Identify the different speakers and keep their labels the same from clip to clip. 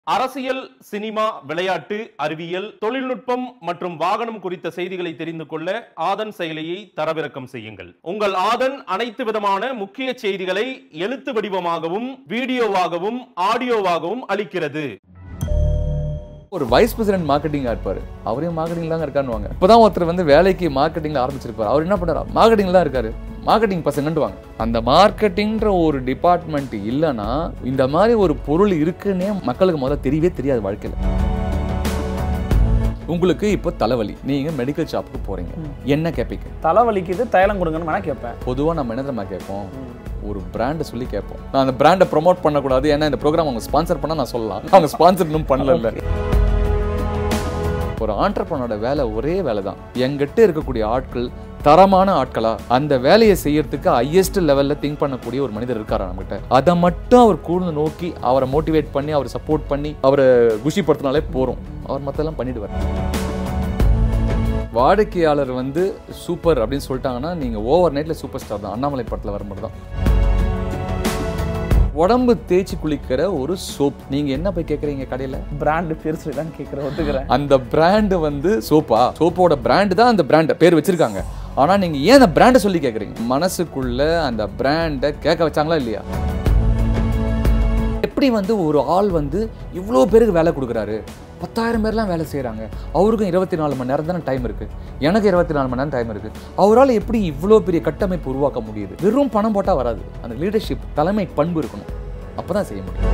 Speaker 1: அரசியல் சினிமா விளையாட்டு அறிவியல் தொழில்நுட்பம் மற்றும் வாகனம் குறித்த செய்திகளை தெரிந்து கொள்ள ஆதன் செயலியை தரவிறக்கம் செய்யுங்கள் உங்கள் ஆதன் அனைத்து விதமான முக்கிய செய்திகளை எழுத்து வடிவமாகவும் வீடியோவாகவும் ஆடியோவாகவும் அளிக்கிறது
Speaker 2: ஒரு வைஸ் பிரசிடென்ட் மார்க்கெட்டிங்கா இருப்பாரு அவரையும் மார்க்கெட்டிங் தான் இருக்கான்னு இப்பதான் ஒருத்தர் வந்து வேலைக்கு மார்க்கெட்டிங்ல ஆரம்பிச்சிருப்பாரு அவர் என்ன பண்றாரு மார்க்கெட்டிங் தான் இருக்காரு மார்க்கெட்டிங் பசங்கன்ட்டு வாங்க அந்த மார்க்கெட்டிங்ன்ற ஒரு டிபார்ட்மெண்ட் இல்லைன்னா இந்த மாதிரி ஒரு பொருள் இருக்குன்னே மக்களுக்கு முதல்ல தெரியவே தெரியாது வாழ்க்கையில உங்களுக்கு இப்போ தலைவலி நீங்க மெடிக்கல் ஷாப்புக்கு போறீங்க என்ன கேட்பீங்க
Speaker 3: தலைவலிக்குது தைலம் கொடுங்கன்னு வேணா கேட்பேன்
Speaker 2: பொதுவா நம்ம என்ன தெரியுமா கேட்போம் ஒரு பிராண்டை சொல்லி கேட்போம் நான் அந்த பிராண்டை ப்ரோமோட் பண்ணக்கூடாது ஏன்னா இந்த ப்ரோக்ராம் அவங்க ஸ்பான்சர் பண்ணா நான் சொல்லலாம் அவங்க ஸ்பான்சர் இன்னும் பண்ணல ஒரு ஆண்டர்பனோட வேலை ஒரே வேலை தான் எங்கிட்ட இருக்கக்கூடிய ஆட்கள் தரமான ஆட்களா அந்த வேலையை செய்யறதுக்கு ஹையஸ்ட் லெவல்ல திங்க் பண்ணக்கூடிய ஒரு மனிதர் இருக்காரா நம்மகிட்ட அதை மட்டும் அவர் கூர்ந்து நோக்கி அவரை மோட்டிவேட் பண்ணி அவரை சப்போர்ட் பண்ணி அவரை குஷிப்படுத்தினாலே போறோம் அவர் மத்தெல்லாம் பண்ணிடுவார் வாடிக்கையாளர் வந்து சூப்பர் அப்படின்னு சொல்லிட்டாங்கன்னா நீங்க ஓவர் நைட்ல சூப்பர் ஸ்டார் தான் அண்ணாமலை படத்துல வரும்போது தான் உடம்பு தேய்ச்சி குளிக்கிற ஒரு சோப் நீங்க என்ன போய் கேக்குறீங்க கடையில
Speaker 3: பிராண்டு பேர் சொல்லி தான் கேட்குறேன் ஒத்துக்கிறேன்
Speaker 2: அந்த பிராண்டு வந்து சோப்பா சோப்போட பிராண்டு தான் அந்த பிராண்ட் பேர் வச்சிருக்காங்க ஆனா நீங்க ஏன் அந்த பிராண்டை சொல்லி கேக்குறீங்க மனசுக்குள்ள அந்த பிராண்டை கேட்க வச்சாங்களா இல்லையா எப்படி வந்து ஒரு ஆள் வந்து இவ்வளோ பேருக்கு வேலை கொடுக்குறாரு பத்தாயிரம் பேர்லாம் வேலை செய்கிறாங்க அவருக்கும் இருபத்தி நாலு மணி நேரம் தானே டைம் இருக்குது எனக்கு இருபத்தி நாலு மணி நேரம் டைம் இருக்குது அவரால் எப்படி இவ்வளோ பெரிய கட்டமைப்பு உருவாக்க முடியுது வெறும் பணம் போட்டால் வராது அந்த லீடர்ஷிப் தலைமை பண்பு இருக்கணும் அப்போ தான் செய்ய முடியும்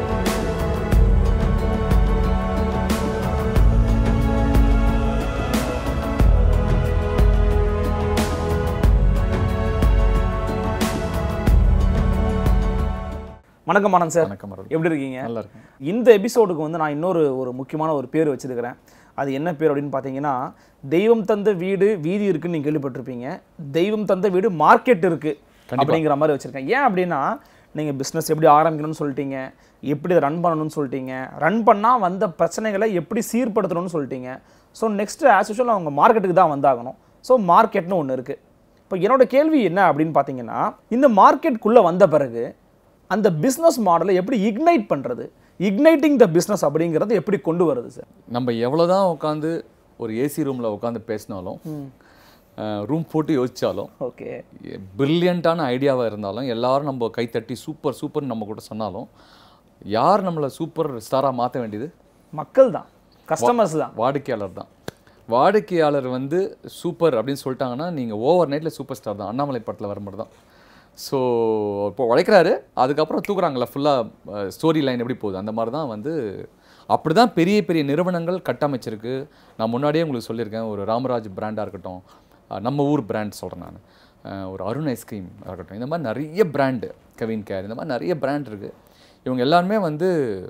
Speaker 3: வணக்கம் ஆனந்த் சார்
Speaker 2: வணக்கம் அருள்.
Speaker 3: எப்படி இருக்கீங்க
Speaker 2: நல்லா இருக்கும்
Speaker 3: இந்த எபிசோடுக்கு வந்து நான் இன்னொரு ஒரு முக்கியமான ஒரு பேர் வச்சிருக்கிறேன் அது என்ன பேர் அப்படின்னு பார்த்தீங்கன்னா தெய்வம் தந்த வீடு வீதி இருக்குன்னு நீங்கள் கேள்விப்பட்டிருப்பீங்க தெய்வம் தந்த வீடு மார்க்கெட் இருக்கு அப்படிங்கிற மாதிரி வச்சிருக்கேன் ஏன் அப்படின்னா நீங்கள் பிஸ்னஸ் எப்படி ஆரம்பிக்கணும்னு சொல்லிட்டீங்க எப்படி ரன் பண்ணணும்னு சொல்லிட்டீங்க ரன் பண்ணால் வந்த பிரச்சனைகளை எப்படி சீர்படுத்தணும்னு சொல்லிட்டீங்க ஸோ நெக்ஸ்ட் ஆஸ் யூஷுவல் அவங்க மார்க்கெட்டுக்கு தான் வந்தாகணும் ஸோ மார்க்கெட்னு ஒன்று இருக்குது இப்போ என்னோட கேள்வி என்ன அப்படின்னு பார்த்தீங்கன்னா இந்த மார்க்கெட்டுக்குள்ளே வந்த பிறகு அந்த பிஸ்னஸ் மாடலை எப்படி இக்னைட் பண்ணுறது இக்னைட்டிங் த பிஸ்னஸ் அப்படிங்கிறது எப்படி கொண்டு வருது சார்
Speaker 2: நம்ம எவ்வளோதான் உட்காந்து ஒரு ஏசி ரூமில் உட்காந்து பேசினாலும் ரூம் போட்டு யோசிச்சாலும்
Speaker 3: ஓகே
Speaker 2: பிரில்லியண்ட்டான ஐடியாவாக இருந்தாலும் எல்லாரும் நம்ம கைத்தட்டி சூப்பர் சூப்பர் நம்ம கூட சொன்னாலும் யார் நம்மளை சூப்பர் ஸ்டாராக மாற்ற வேண்டியது
Speaker 3: மக்கள் தான் கஸ்டமர்ஸ் தான்
Speaker 2: வாடிக்கையாளர் தான் வாடிக்கையாளர் வந்து சூப்பர் அப்படின்னு சொல்லிட்டாங்கன்னா நீங்கள் ஓவர் நைட்டில் சூப்பர் ஸ்டார் தான் அண்ணாமலை படத்தில் வர மாதிரி தான் ஸோ இப்போ உழைக்கிறாரு அதுக்கப்புறம் தூக்குறாங்களா ஃபுல்லாக ஸ்டோரி லைன் எப்படி போகுது அந்த மாதிரி தான் வந்து அப்படி தான் பெரிய பெரிய நிறுவனங்கள் கட்டமைச்சிருக்கு நான் முன்னாடியே உங்களுக்கு சொல்லியிருக்கேன் ஒரு ராமராஜ் பிராண்டாக இருக்கட்டும் அஹ் நம்ம ஊர் பிராண்ட் சொல்கிறேன் நான் அஹ் ஒரு அருண் ஐஸ்கிரீம் இருக்கட்டும் இந்த மாதிரி நிறைய பிராண்டு கவின் கேர் இந்த மாதிரி நிறைய பிராண்ட் இருக்குது இவங்க எல்லாருமே வந்து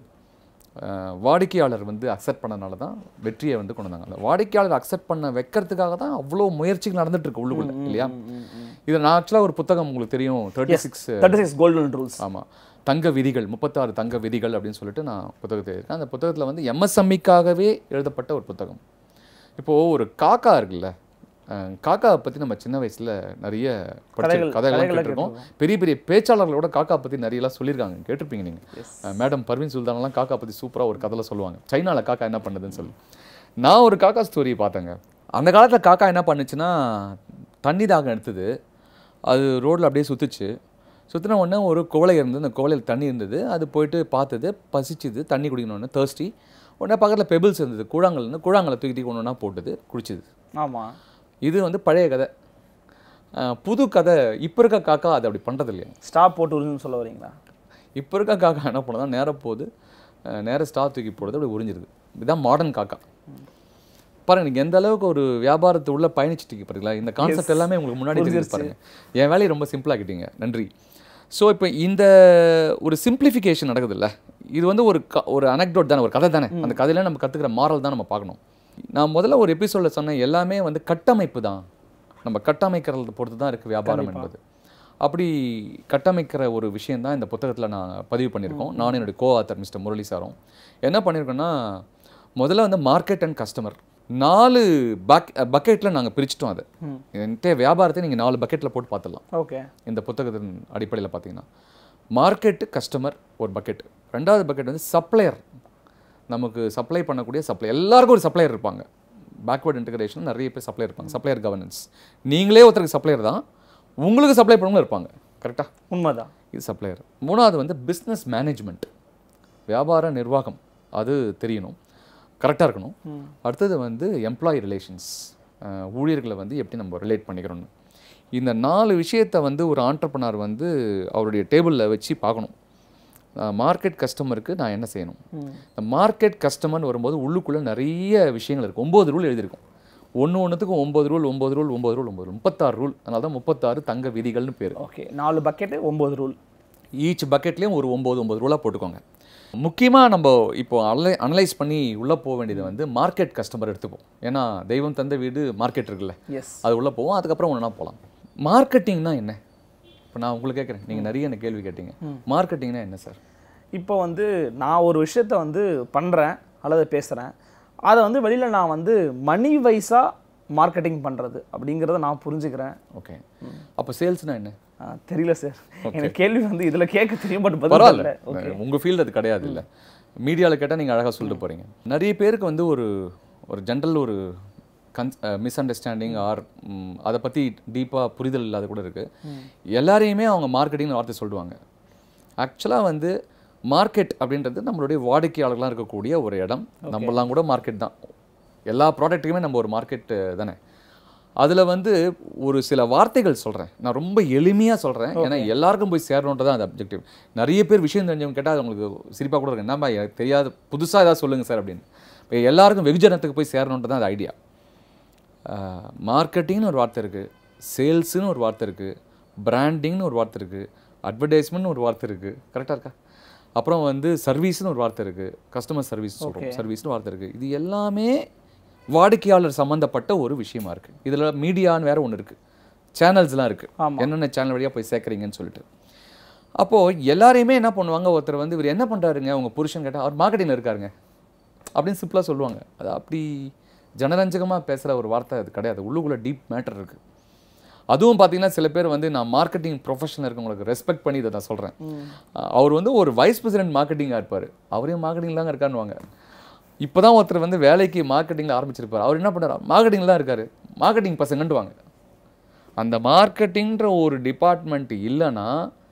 Speaker 2: அஹ் வாடிக்கையாளர் வந்து அக்செப்ட் பண்ணனால தான் வெற்றியை வந்து கொண்டு வந்தாங்க அந்த வாடிக்கையாளர் அக்செப்ட் பண்ண வைக்கிறதுக்காக தான் அவ்வளோ முயற்சிகள் நடந்துட்டு இருக்கு உள்ளுக்குள்ள இல்லையா இது நான் ஆக்சுவலாக ஒரு புத்தகம் உங்களுக்கு தெரியும் thirty six
Speaker 3: thirty six golden rules
Speaker 2: ஆமாம் தங்க விதிகள் முப்பத்தாறு தங்க விதிகள் அப்படின்னு சொல்லிட்டு நான் புத்தகத்தை எழுதியிருக்கேன் அந்த புத்தகத்தில் வந்து எம்எஸ்எம்இக்காகவே எழுதப்பட்ட ஒரு புத்தகம் இப்போது ஒரு காக்கா இருக்குல்ல அஹ் காக்காவை பற்றி நம்ம சின்ன வயசில் நிறைய படிச்ச
Speaker 3: கதைகள்,
Speaker 2: கதைகள்லாம்
Speaker 3: கதைகளை
Speaker 2: கேட்டிருக்கோம் பெரிய பெரிய பேச்சாளர்களோட காக்கா பற்றி நிறையலாம் சொல்லியிருக்காங்க கேட்டிருப்பீங்க நீங்கள் மேடம் பர்வீன் சுல்தானெல்லாம் காக்கா பற்றி சூப்பராக ஒரு கதையில் சொல்லுவாங்க சைனாவில் காக்கா என்ன பண்ணுதுன்னு சொல்லி நான் ஒரு காக்கா ஸ்டோரி பார்த்தேங்க அந்த காலத்தில் காக்கா என்ன பண்ணுச்சுன்னா தண்ணி தாகம் எடுத்தது அது ரோட்டில் அப்படியே சுற்றுச்சு சுற்றின உடனே ஒரு குவளை இருந்தது அந்த குவளையில் தண்ணி இருந்தது அது போயிட்டு பார்த்தது பசிச்சுது தண்ணி குடிக்கணுன்னு தேர்ஸ்டி உடனே பக்கத்தில் பெபிள்ஸ் இருந்தது கூழாங்கல் இருந்து கூழாங்கலை தூக்கி தூக்கி ஒன்று ஒன்றா போட்டுது குடிச்சுது
Speaker 3: ஆமாம்
Speaker 2: இது வந்து பழைய கதை அஹ் புது கதை இப்போ இருக்க காக்கா அது அப்படி பண்ணுறது இல்லையா
Speaker 3: ஸ்டாப் போட்டு விடுன்னு சொல்ல வரீங்களா
Speaker 2: இப்போ இருக்க காக்கா என்ன பண்ணுதா நேராக போகுது அஹ் நேரா ஸ்டார் தூக்கி போடுறது அப்படி உறிஞ்சிருது இதுதான் மாடர்ன் காக்கா பாருங்க நீங்கள் எந்த அளவுக்கு ஒரு வியாபாரத்து உள்ள பயணிச்சிட்டீங்க பாருங்களா இந்த கான்செப்ட் எல்லாமே உங்களுக்கு முன்னாடி தெரிஞ்சு பாருங்க என் வேலையை ரொம்ப சிம்பிளாக்கிட்டீங்க நன்றி ஸோ இப்போ இந்த ஒரு சிம்பிளிஃபிகேஷன் நடக்குதுல்ல இது வந்து ஒரு க ஒரு அனக்டோட் தானே ஒரு கதை தானே அந்த கதையில நம்ம கற்றுக்கிற மாரல் தான் நம்ம பார்க்கணும் நான் முதல்ல ஒரு எபிசோடில் சொன்னேன் எல்லாமே வந்து கட்டமைப்பு தான் நம்ம கட்டமைக்கிறத பொறுத்து தான் இருக்குது வியாபாரம் என்பது அப்படி கட்டமைக்கிற ஒரு விஷயம் தான் இந்த புத்தகத்தில் நான் பதிவு பண்ணியிருக்கோம் நான் என்னுடைய கோ ஆத்தர் மிஸ்டர் முரளி சாரும் என்ன பண்ணியிருக்கோன்னா முதல்ல வந்து மார்க்கெட் அண்ட் கஸ்டமர் நாலு பக் பக்கெட்டில் நாங்கள் பிரிச்சிட்டோம் அதை என்கிட்ட வியாபாரத்தை நீங்கள் நாலு பக்கெட்டில் போட்டு பார்த்துடலாம்
Speaker 3: ஓகே
Speaker 2: இந்த புத்தகத்தின் அடிப்படையில் பார்த்தீங்கன்னா மார்க்கெட்டு கஸ்டமர் ஒரு பக்கெட் ரெண்டாவது பக்கெட் வந்து சப்ளையர் நமக்கு சப்ளை பண்ணக்கூடிய சப்ளை எல்லாருக்கும் ஒரு சப்ளையர் இருப்பாங்க பேக்வர்ட் இன்டகிரேஷன் நிறைய பேர் சப்ளையர் இருப்பாங்க சப்ளையர் கவர்னன்ஸ் நீங்களே ஒருத்தருக்கு சப்ளையர் தான் உங்களுக்கு சப்ளை பண்ணவங்களும் இருப்பாங்க கரெக்டாக
Speaker 3: உண்மைதான்
Speaker 2: இது சப்ளையர் மூணாவது வந்து பிஸ்னஸ் மேனேஜ்மெண்ட் வியாபார நிர்வாகம் அது தெரியணும் கரெக்டாக இருக்கணும் அடுத்தது வந்து எம்ப்ளாயி ரிலேஷன்ஸ் ஊழியர்களை வந்து எப்படி நம்ம ரிலேட் பண்ணிக்கிறோம்னு இந்த நாலு விஷயத்தை வந்து ஒரு ஆண்டர்பனர் வந்து அவருடைய டேபிளில் வச்சு பார்க்கணும் மார்க்கெட் கஸ்டமருக்கு நான் என்ன செய்யணும் இந்த மார்க்கெட் கஸ்டமர்னு வரும்போது உள்ளுக்குள்ளே நிறைய விஷயங்கள் இருக்கும் ஒம்பது ரூல் எழுதியிருக்கும் ஒன்று ஒன்றுத்துக்கும் ஒம்பது ரூல் ஒம்பது ரூல் ஒம்பது ரூல் ஒம்பது ரூல் முப்பத்தாறு ரூல் அதனால தான் முப்பத்தாறு தங்க விதிகள்னு பேர்
Speaker 3: ஓகே நாலு பக்கெட்டு ஒம்பது ரூல்
Speaker 2: ஈச் பக்கெட்லேயும் ஒரு ஒம்பது ஒம்பது ரூலாக போட்டுக்கோங்க முக்கியமாக நம்ம இப்போ அனலை அனலைஸ் பண்ணி உள்ளே போக வேண்டியது வந்து மார்க்கெட் கஸ்டமர் எடுத்துப்போம் ஏன்னா தெய்வம் தந்த வீடு மார்க்கெட் இருக்குல்ல
Speaker 3: எஸ்
Speaker 2: அது உள்ளே போவோம் அதுக்கப்புறம் ஒன்றா போகலாம் மார்க்கெட்டிங்னா என்ன இப்போ நான் உங்களுக்கு கேட்குறேன் நீங்கள் நிறைய எனக்கு கேள்வி கேட்டீங்க மார்க்கெட்டிங்னா என்ன சார்
Speaker 3: இப்போ வந்து நான் ஒரு விஷயத்த வந்து பண்ணுறேன் அல்லது பேசுகிறேன் அதை வந்து வெளியில் நான் வந்து மணி வைஸாக மார்க்கெட்டிங் பண்ணுறது அப்படிங்கிறத நான் புரிஞ்சுக்கிறேன்
Speaker 2: ஓகே அப்போ சேல்ஸ்னா என்ன
Speaker 3: ஆ, தெரியல சார் எனக்கு கேள்வி வந்து இதில் கேட்க தெரியும் பட் பதில்
Speaker 2: பரவாயில்ல
Speaker 3: தெரியல
Speaker 2: உங்க ஃபீல்டு அது கிடையாது இல்லை மீடியாவில் கேட்டால் நீங்கள் அழகாக சொல்லிட்டு போறீங்க நிறைய பேருக்கு வந்து ஒரு ஒரு ஜென்ரல் ஒரு கன் மிஸ் அண்டர்ஸ்டாண்டிங் ஆர் அதை பற்றி டீப்பாக புரிதல் இல்லாத கூட இருக்கு எல்லாரையுமே அவங்க மார்க்கெட்டிங்னு வார்த்தை சொல்லுவாங்க ஆக்சுவலாக வந்து மார்க்கெட் அப்படின்றது நம்மளுடைய வாடிக்கையாளர்களாக இருக்கக்கூடிய ஒரு இடம் நம்மலாம் கூட மார்க்கெட் தான் எல்லா ப்ராடக்ட்டுக்குமே நம்ம ஒரு மார்க்கெட் தானே அதில் வந்து ஒரு சில வார்த்தைகள் சொல்கிறேன் நான் ரொம்ப எளிமையாக சொல்கிறேன் ஏன்னா எல்லாருக்கும் போய் சேரணுன்றது தான் அது அப்ஜெக்டிவ் நிறைய பேர் விஷயம் தெரிஞ்சவங்க கேட்டால் அது அவங்களுக்கு சிரிப்பாக கூட இருக்கு என்னம்மா எனக்கு தெரியாத புதுசாக ஏதாவது சொல்லுங்கள் சார் அப்படின்னு இப்போ எல்லாருக்கும் வெகுஜனத்துக்கு போய் சேரணுன்றது தான் அது ஐடியா மார்க்கெட்டிங்னு ஒரு வார்த்தை இருக்குது சேல்ஸுன்னு ஒரு வார்த்தை இருக்குது பிராண்டிங்னு ஒரு வார்த்தை இருக்குது அட்வர்டைஸ்மெண்ட்னு ஒரு வார்த்தை இருக்குது கரெக்டாக இருக்கா அப்புறம் வந்து சர்வீஸ்னு ஒரு வார்த்தை இருக்குது கஸ்டமர் சர்வீஸ் சொல்கிறோம் சர்வீஸ்னு வார்த்தை இருக்குது இது எல்லாமே வாடிக்கையாளர் சம்மந்தப்பட்ட ஒரு விஷயமா இருக்குது இதில் மீடியான்னு வேற ஒன்று இருக்குது சேனல்ஸ்லாம் இருக்குது என்னென்ன சேனல் வழியாக போய் சேர்க்குறீங்கன்னு சொல்லிட்டு அப்போது எல்லாரையுமே என்ன பண்ணுவாங்க ஒருத்தர் வந்து இவர் என்ன பண்ணுறாருங்க உங்கள் புருஷன் கேட்டால் அவர் மார்க்கெட்டிங்கில் இருக்காருங்க அப்படின்னு சிம்பிளாக சொல்லுவாங்க அது அப்படி ஜனரஞ்சகமாக பேசுகிற ஒரு வார்த்தை அது கிடையாது உள்ளுக்குள்ளே டீப் மேட்டர் இருக்குது அதுவும் பார்த்தீங்கன்னா சில பேர் வந்து நான் மார்க்கெட்டிங் ப்ரொஃபஷனில் இருக்கவங்களுக்கு ரெஸ்பெக்ட் பண்ணி இதை நான் சொல்கிறேன் அவர் வந்து ஒரு வைஸ் பிரசிடென்ட் மார்க்கெட்டிங்காக இருப்பார் அவரையும் மார்க்கெட்டிங் தாங்க இருக்காருன்னுவாங்க இப்போ தான் ஒருத்தர் வந்து வேலைக்கு மார்க்கெட்டிங்கில் ஆரம்பிச்சிருப்பார் அவர் என்ன பண்ணுறாரு மார்க்கெட்டிங்கில் தான் இருக்காரு மார்க்கெட்டிங் பசங்கன்ட்டு வாங்க அந்த மார்க்கெட்டிங்கிற ஒரு டிபார்ட்மெண்ட் இல்லைன்னா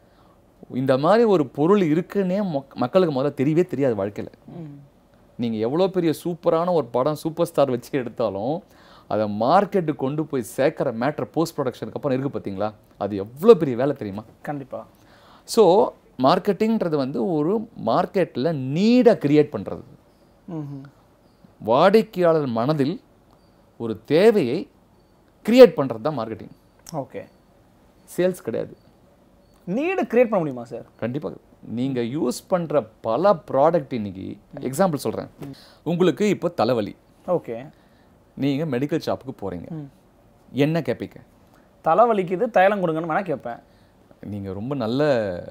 Speaker 2: இந்த மாதிரி ஒரு பொருள் இருக்குன்னே மொக்- மக்களுக்கு முதல்ல தெரியவே தெரியாது வாழ்க்கையில் நீங்கள் எவ்வளோ பெரிய சூப்பரான ஒரு படம் சூப்பர் ஸ்டார் வச்சு எடுத்தாலும் அதை மார்க்கெட்டுக்கு கொண்டு போய் சேர்க்குற மேட்ரு போஸ்ட் ப்ரொடக்ஷனுக்கு அப்புறம் இருக்குது பார்த்தீங்களா அது எவ்வளோ பெரிய வேலை தெரியுமா
Speaker 3: கண்டிப்பாக
Speaker 2: ஸோ மார்க்கெட்டிங்கிறது வந்து ஒரு மார்க்கெட்டில் நீடை கிரியேட் பண்ணுறது
Speaker 3: ம்
Speaker 2: வாடிக்கையாளர் மனதில் ஒரு தேவையை கிரியேட் பண்ணுறது தான் மார்க்கெட்டிங்
Speaker 3: ஓகே
Speaker 2: சேல்ஸ் கிடையாது
Speaker 3: நீடு கிரியேட் பண்ண முடியுமா சார்
Speaker 2: கண்டிப்பாக நீங்கள் யூஸ் பண்ணுற பல ப்ராடக்ட் இன்னைக்கு எக்ஸாம்பிள் சொல்கிறேன் உங்களுக்கு இப்போ தலைவலி
Speaker 3: ஓகே
Speaker 2: நீங்கள் மெடிக்கல் ஷாப்புக்கு போகிறீங்க என்ன கேட்பீங்க
Speaker 3: தலை வலிக்குது தைலம் கொடுங்கன்னு வேணா கேட்பேன்
Speaker 2: நீங்கள் ரொம்ப நல்ல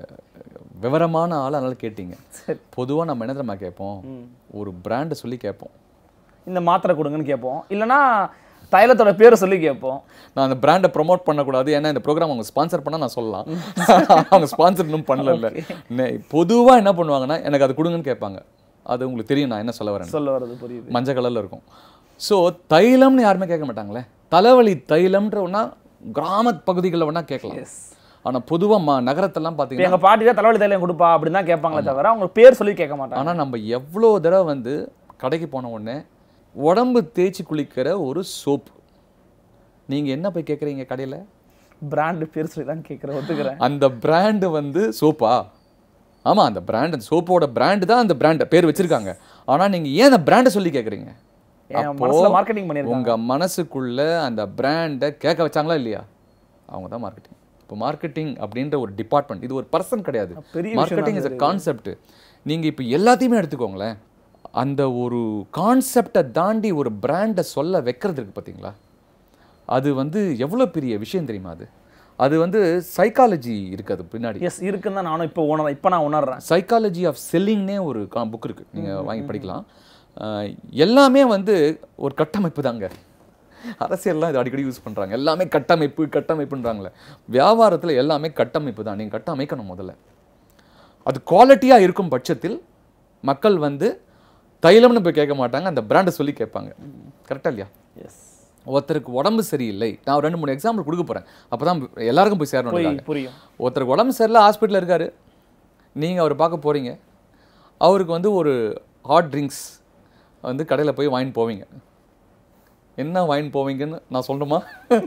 Speaker 2: விவரமான ஆள் அதனால கேட்டீங்க
Speaker 3: சரி
Speaker 2: பொதுவாக நம்ம என்ன தெரியுமா கேட்போம் ஒரு பிராண்டை சொல்லி கேட்போம்
Speaker 3: இந்த மாத்திரை கொடுங்கன்னு கேட்போம் இல்லைன்னா தைலத்தோட பேரை சொல்லி கேட்போம்
Speaker 2: நான் அந்த பிராண்டை ப்ரோமோட் பண்ணக்கூடாது ஏன்னா இந்த ப்ரோக்ராம் அவங்க ஸ்பான்சர் பண்ணால் நான் சொல்லலாம் அவங்க ஸ்பான்சர் இன்னும் பண்ணல பொதுவாக என்ன பண்ணுவாங்கன்னா எனக்கு அது கொடுங்கன்னு கேட்பாங்க அது உங்களுக்கு தெரியும் நான் என்ன சொல்ல வரேன்
Speaker 3: சொல்ல வர்றது புரியுது
Speaker 2: மஞ்சள் கலரில் இருக்கும் ஸோ தைலம்னு யாருமே கேட்க மாட்டாங்களே தலைவலி தைலம்ன்ற ஒன்றா கிராம பகுதிகளில் வேணா கேட்கலாம்
Speaker 3: எஸ்
Speaker 2: ஆனால் பொதுவாக மா நகரத்தெல்லாம்
Speaker 3: இப்போ
Speaker 2: பார்த்தீங்கன்னா
Speaker 3: எங்கள் பாட்டி தான் தலைவலி தைலம் கொடுப்பா அப்படின்னு தான் கேட்பாங்களே தவிர அவங்க பேர் சொல்லி கேட்க மாட்டாங்க
Speaker 2: ஆனால் நம்ம எவ்வளோ தடவை வந்து கடைக்கு போன உடனே உடம்பு தேய்ச்சி குளிக்கிற ஒரு சோப்பு நீங்கள் என்ன போய் கேட்குறீங்க கடையில்
Speaker 3: பிராண்டு பேர் சொல்லி தான் கேட்குறேன் ஒத்துக்கிறேன்
Speaker 2: அந்த பிராண்டு வந்து சோப்பா ஆமாம் அந்த பிராண்ட் அந்த சோப்போட பிராண்டு தான் அந்த பிராண்டை பேர் வச்சிருக்காங்க ஆனால் நீங்கள் ஏன் அந்த பிராண்டை சொல்லி கேட்குறீங்க
Speaker 3: என் மனசுல மார்க்கெட்டிங் பண்ணியிருக்காங்க
Speaker 2: உங்கள் மனசுக்குள்ள அந்த பிராண்டை கேட்க வச்சாங்களா இல்லையா அவங்க தான் மார்க்கெட்டிங் இப்போ மார்க்கெட்டிங் அப்படின்ற ஒரு டிபார்ட்மெண்ட் இது ஒரு பர்சன் கிடையாது
Speaker 3: பெரிய விஷயம்
Speaker 2: மார்க்கெட்டிங் இஸ் அ கான்செப்ட் நீங்கள் இப்போ எல்லாத்தையுமே எடுத்துக்கோங்களேன் அந்த ஒரு கான்செப்டை தாண்டி ஒரு பிராண்டை சொல்ல வைக்கிறது இருக்கு பார்த்தீங்களா அது வந்து எவ்வளோ பெரிய விஷயம் தெரியுமா அது அது வந்து சைக்காலஜி இருக்குது அது பின்னாடி
Speaker 3: எஸ் இருக்குன்னு தான் நானும் இப்போ உணர்றேன் இப்போ நான் உணர்றேன்
Speaker 2: சைக்காலஜி ஆஃப் செல்லிங்னே ஒரு புக் இருக்கு நீங்க வாங்கி படிக்கலாம் அஹ் எல்லாமே வந்து ஒரு கட்டமைப்பு தாங்க அரசியல்லாம் இது அடிக்கடி யூஸ் பண்றாங்க எல்லாமே கட்டமைப்பு கட்டமைப்புன்றாங்களே வியாபாரத்துல எல்லாமே கட்டமைப்பு தான் நீங்க கட்டமைக்கணும் முதல்ல அது குவாலிட்டியா இருக்கும் பட்சத்தில் மக்கள் வந்து தைலம்னு போய் கேட்க மாட்டாங்க அந்த பிராண்டை சொல்லி கேட்பாங்க கரெக்டா இல்லையா
Speaker 3: எஸ்
Speaker 2: ஒருத்தருக்கு உடம்பு சரியில்லை நான் ரெண்டு மூணு எக்ஸாம்பிள் கொடுக்க போறேன் அப்பதான் எல்லாருக்கும் போய் சேரணும்
Speaker 3: புரியும் புரியும்
Speaker 2: ஒருத்தருக்கு உடம்பு சரியில்லை ஹாஸ்பிட்டலில் இருக்காரு நீங்கள் அவர் பார்க்க போறீங்க அவருக்கு வந்து ஒரு ஹாட் ட்ரிங்க்ஸ் வந்து கடையில் போய் வாங்கிட்டு போவீங்க என்ன வாங்கிட்டு போவீங்கன்னு நான் சொல்லணுமா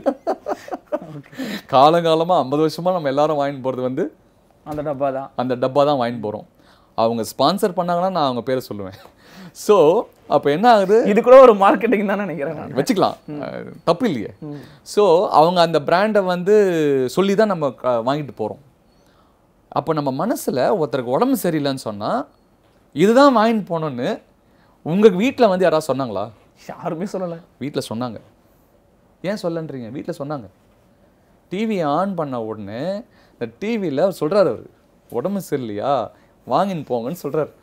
Speaker 2: காலங்காலமா ஐம்பது வருஷமா நம்ம எல்லாரும் வாங்கிட்டு போறது வந்து
Speaker 3: அந்த டப்பா தான்
Speaker 2: அந்த டப்பா தான் வாங்கிட்டு போறோம் அவங்க ஸ்பான்சர் பண்ணாங்கன்னா நான் அவங்க பேரை சொல்லுவேன் ஸோ அப்போ என்ன ஆகுது
Speaker 3: இது கூட ஒரு மார்க்கெட்டிங் தான் நினைக்கிறேன் நான்
Speaker 2: வச்சுக்கலாம் அஹ், தப்பு இல்லையே ஸோ அவங்க அந்த பிராண்டை வந்து சொல்லி தான் நம்ம க- வாங்கிட்டு போகிறோம் அப்போ நம்ம மனசில் ஒருத்தருக்கு உடம்பு சரியில்லைன்னு சொன்னால் இதுதான் வாங்கிட்டு போகணுன்னு உங்கள் வீட்டில் வந்து யாராவது சொன்னாங்களா
Speaker 3: யாருமே சொல்லலை
Speaker 2: வீட்டில் சொன்னாங்க ஏன் சொல்லன்றீங்க வீட்டில் சொன்னாங்க டிவியை ஆன் பண்ண உடனே இந்த டிவியில் சொல்கிறார் அவர் உடம்பு சரியில்லையா வாங்கின்னு போங்கன்னு சொல்கிறார்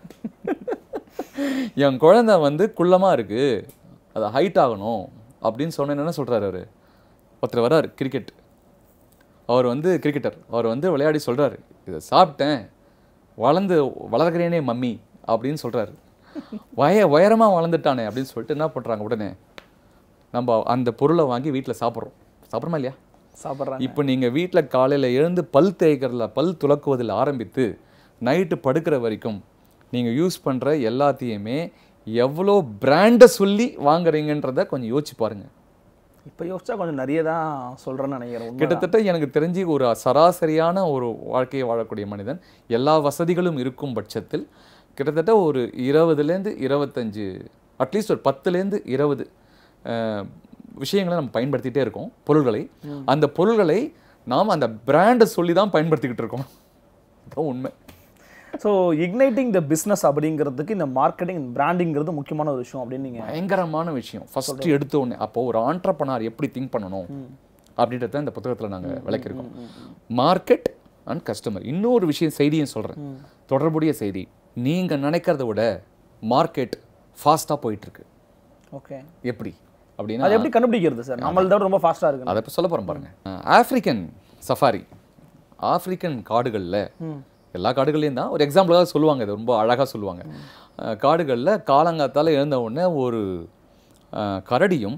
Speaker 2: என் குழந்தை வந்து குள்ளமாக இருக்குது அது ஹைட் ஆகணும் அப்படின்னு சொன்னேன்னு என்ன சொல்கிறாரு அவர் ஒருத்தர் வரார் கிரிக்கெட் அவர் வந்து கிரிக்கெட்டர் அவர் வந்து விளையாடி சொல்கிறாரு இதை சாப்பிட்டேன் வளர்ந்து வளர்கிறேனே மம்மி அப்படின்னு சொல்கிறாரு வய உயரமாக வளர்ந்துட்டானே அப்படின்னு சொல்லிட்டு என்ன பண்ணுறாங்க உடனே நம்ம அந்த பொருளை வாங்கி வீட்டில் சாப்பிட்றோம் சாப்பிட்றோமா இல்லையா
Speaker 3: சாப்பிட்றாங்க
Speaker 2: இப்போ நீங்கள் வீட்டில் காலையில் எழுந்து பல் தேய்க்கிறதுல பல் துலக்குவதில் ஆரம்பித்து நைட்டு படுக்கிற வரைக்கும் நீங்கள் யூஸ் பண்ணுற எல்லாத்தையுமே எவ்வளோ பிராண்டை சொல்லி வாங்குறீங்கன்றத கொஞ்சம் யோசிச்சு பாருங்க
Speaker 3: இப்போ யோசிச்சா கொஞ்சம் நிறைய தான் சொல்கிறேன்னு நினைக்கிறேன் உண்மைதான்.
Speaker 2: கிட்டத்தட்ட எனக்கு தெரிஞ்சு ஒரு சராசரியான ஒரு வாழ்க்கையை வாழக்கூடிய மனிதன் எல்லா வசதிகளும் இருக்கும் பட்சத்தில் கிட்டத்தட்ட ஒரு இருபதுலேருந்து இருபத்தஞ்சு அட்லீஸ்ட் ஒரு பத்துலேருந்து இருபது அஹ், விஷயங்களை நம்ம பயன்படுத்திட்டே இருக்கோம் பொருள்களை அந்த பொருள்களை நாம் அந்த பிராண்டை சொல்லி தான் பயன்படுத்திக்கிட்டு இருக்கோம் அதான் உண்மை
Speaker 3: ஸோ இக்னைட்டிங் த பிஸ்னஸ் அப்படிங்கிறதுக்கு இந்த மார்க்கெட்டிங் பிராண்டிங்கிறது முக்கியமான ஒரு விஷயம் அப்படின்னு நீங்கள்
Speaker 2: பயங்கரமான விஷயம் ஃபர்ஸ்ட் எடுத்த உடனே அப்போ ஒரு ஆண்டர்பனார் எப்படி திங்க் பண்ணணும் அப்படின்றத இந்த புத்தகத்தில் நாங்கள் விளக்கியிருக்கோம் மார்க்கெட் அண்ட் கஸ்டமர் இன்னொரு விஷயம் செய்தியும் சொல்கிறேன் தொடர்புடைய செய்தி நீங்கள் நினைக்கிறத விட மார்க்கெட் ஃபாஸ்ட்டாக போயிட்டுருக்கு
Speaker 3: ஓகே
Speaker 2: எப்படி அப்படின்னா
Speaker 3: அது எப்படி கண்டுபிடிக்கிறது சார் நம்மளதோட ரொம்ப ஃபாஸ்ட்டாக இருக்கு
Speaker 2: அதை இப்போ சொல்ல போகிறேன் பாருங்க ஆப்பிரிக்கன் சஃபாரி ஆப்பிரிக்கன் காடுகளில் எல்லா காடுகள்லையும் தான் ஒரு எக்ஸாம்பிளாக சொல்லுவாங்க இது ரொம்ப அழகாக சொல்லுவாங்க காடுகளில் காலங்காத்தால எழுந்த உடனே ஒரு அஹ், கரடியும்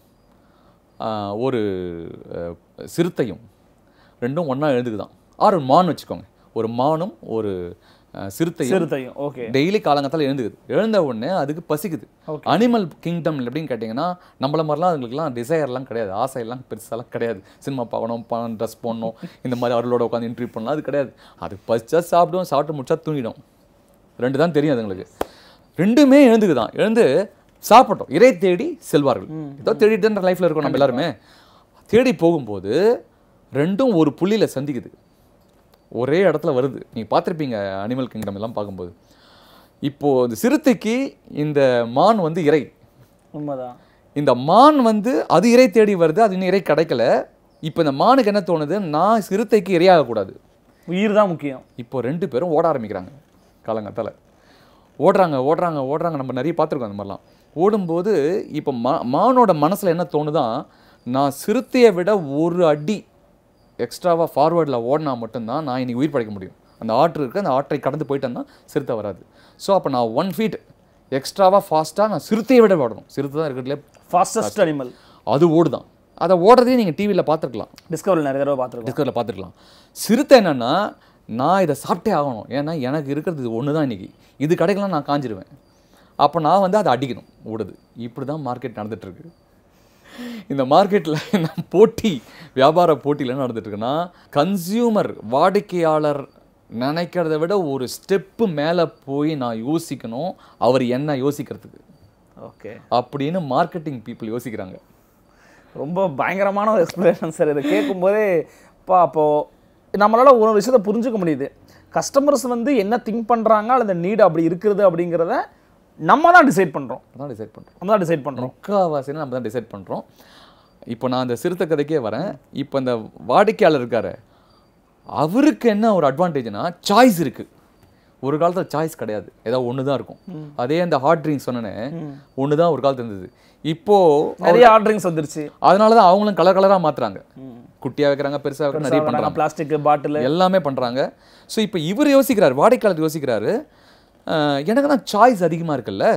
Speaker 2: அஹ், ஒரு அஹ், சிறுத்தையும் ரெண்டும் ஒன்றா எழுந்துக்குதான் ஆறு மான் வச்சுக்கோங்க ஒரு மானும் ஒரு அஹ், சிறுத்தையும்
Speaker 3: சிறுத்தையும் ஓகே
Speaker 2: டெய்லி காலங்கத்தால எழுந்துக்குது எழுந்த உடனே அதுக்கு பசிக்குது அனிமல் கிங்டம் எப்படின்னு கேட்டிங்கன்னா நம்மள மாதிரிலாம் அதுங்களுக்குலாம் டிசையர்லாம் கிடையாது ஆசையெல்லாம் பெருசாலாம் கிடையாது சினிமா பார்க்கணும் பணம் ட்ரெஸ் போடணும் இந்த மாதிரி அவர்களோட உட்காந்து இன்டர்வியூ பண்ணலாம் அது கிடையாது அது பசிச்சா சாப்பிடும் சாப்பிட்டு முடிச்சா தூங்கிடும் ரெண்டு தான் தெரியும் அதுங்களுக்கு ரெண்டுமே எழுந்துக்குதான் எழுந்து சாப்பிட்டோம் இறை தேடி செல்வார்கள் ஏதோ தேடிட்டு லைஃப்ல இருக்கோம் நம்ம எல்லாருமே தேடி போகும்போது ரெண்டும் ஒரு புள்ளியில சந்திக்குது ஒரே இடத்துல வருது நீங்க பார்த்திருப்பீங்க அனிமல் கிங்டம் எல்லாம் பார்க்கும்போது இப்போ இந்த சிறுத்தைக்கு இந்த மான் வந்து இறை
Speaker 3: உண்மைதான்
Speaker 2: இந்த மான் வந்து அது இறை தேடி வருது அது இன்னும் இறை கிடைக்கல இப்போ இந்த மானுக்கு என்ன தோணுது நான் சிறுத்தைக்கு இரையாகக்கூடாது
Speaker 3: உயிர் தான் முக்கியம்
Speaker 2: இப்போ ரெண்டு பேரும் ஓட ஆரம்பிக்கிறாங்க காலங்கத்தால ஓடுறாங்க ஓடுறாங்க ஓடுறாங்க நம்ம நிறைய பார்த்துருக்கோம் அந்த மாதிரிலாம் ஓடும்போது இப்போ மா மானோட மனசில் என்ன தோணுதான் நான் சிறுத்தையை விட ஒரு அடி எக்ஸ்ட்ராவாக ஃபார்வர்டில் ஓடினா மட்டும்தான் நான் இன்னைக்கு உயிர் படைக்க முடியும் அந்த ஆற்று இருக்கு அந்த ஆற்றை கடந்து போயிட்டேன்னா சிறுத்தை வராது ஸோ அப்போ நான் ஒன் ஃபீட் எக்ஸ்ட்ராவாக ஃபாஸ்ட்டாக நான் சிறுத்தையை விட ஓடணும் சிறுத்தை தான் இருக்கிறதுலே
Speaker 3: ஃபாஸ்டஸ்ட் அனிமல்
Speaker 2: அது ஓடுதான் அதை ஓடுறதையும் நீங்கள் டிவியில் பார்த்துருக்கலாம்
Speaker 3: டிஸ்கவரியில் நிறைய தடவை பார்த்துருக்கோம்
Speaker 2: டிஸ்கவரில் பார்த்துருக்கலாம் சிறுத்தை என்னன்னா நான் இதை சாப்பிட்டே ஆகணும் ஏன்னா எனக்கு இருக்கிறது இது ஒன்று தான் இன்னைக்கு இது கிடைக்கலாம் நான் காஞ்சிருவேன் அப்போ நான் வந்து அதை அடிக்கணும் ஓடுது இப்படி தான் மார்க்கெட் நடந்துட்டுருக்கு இந்த மார்க்கெட்டில் நம்ம போட்டி வியாபார போட்டியில் என்ன நடந்துட்டு இருக்குன்னா கன்சியூமர் வாடிக்கையாளர் நினைக்கிறத விட ஒரு ஸ்டெப்பு மேலே போய் நான் யோசிக்கணும் அவர் என்ன யோசிக்கிறதுக்கு
Speaker 3: ஓகே
Speaker 2: அப்படின்னு மார்க்கெட்டிங் பீப்புள் யோசிக்கிறாங்க
Speaker 3: ரொம்ப பயங்கரமான ஒரு எக்ஸ்பிளேஷன் சார் இதை கேட்கும்போதே பா அப்போது நம்மளால ஒரு விஷயத்தை புரிஞ்சுக்க முடியுது கஸ்டமர்ஸ் வந்து என்ன திங்க் பண்ணுறாங்க அல்லது நீடு அப்படி இருக்கிறது அப்படிங்கிறத நம்ம தான் டிசைட் பண்ணுறோம்
Speaker 2: அதான் டிசைட் பண்ணுறோம்
Speaker 3: நம்ம தான் டிசைட் பண்ணுறோம்
Speaker 2: முக்கால்வாசினா நம்ம தான் டிசைட் பண்ணுறோம் இப்போ நான் அந்த சிறுத்தை கதைக்கே வரேன் இப்போ இந்த வாடிக்கையாளர் இருக்காரு அவருக்கு என்ன ஒரு அட்வான்டேஜ்னா சாய்ஸ் இருக்கு ஒரு காலத்தில் சாய்ஸ் கிடையாது ஏதாவது ஒன்று தான் இருக்கும் அதே அந்த ஹாட் ட்ரிங்க்ஸ் சொன்னேனே ஒன்று தான் ஒரு காலத்துல இருந்தது இப்போ
Speaker 3: நிறைய ஆர்டரிங்ஸ் வந்துருச்சு
Speaker 2: அதனால தான் அவங்களும் கலர் கலராக மாத்துறாங்க குட்டியா வைக்கிறாங்க பெருசா வைக்கிறாங்க நிறைய பண்றாங்க
Speaker 3: பிளாஸ்டிக் பாட்டில்
Speaker 2: எல்லாமே பண்றாங்க ஸோ இப்போ இவர் யோசிக்கிறார் வாடிக்கையாளர் யோசிக்கிறாரு அஹ், எனக்கு தான் சாய்ஸ் அதிகமா இருக்குல்ல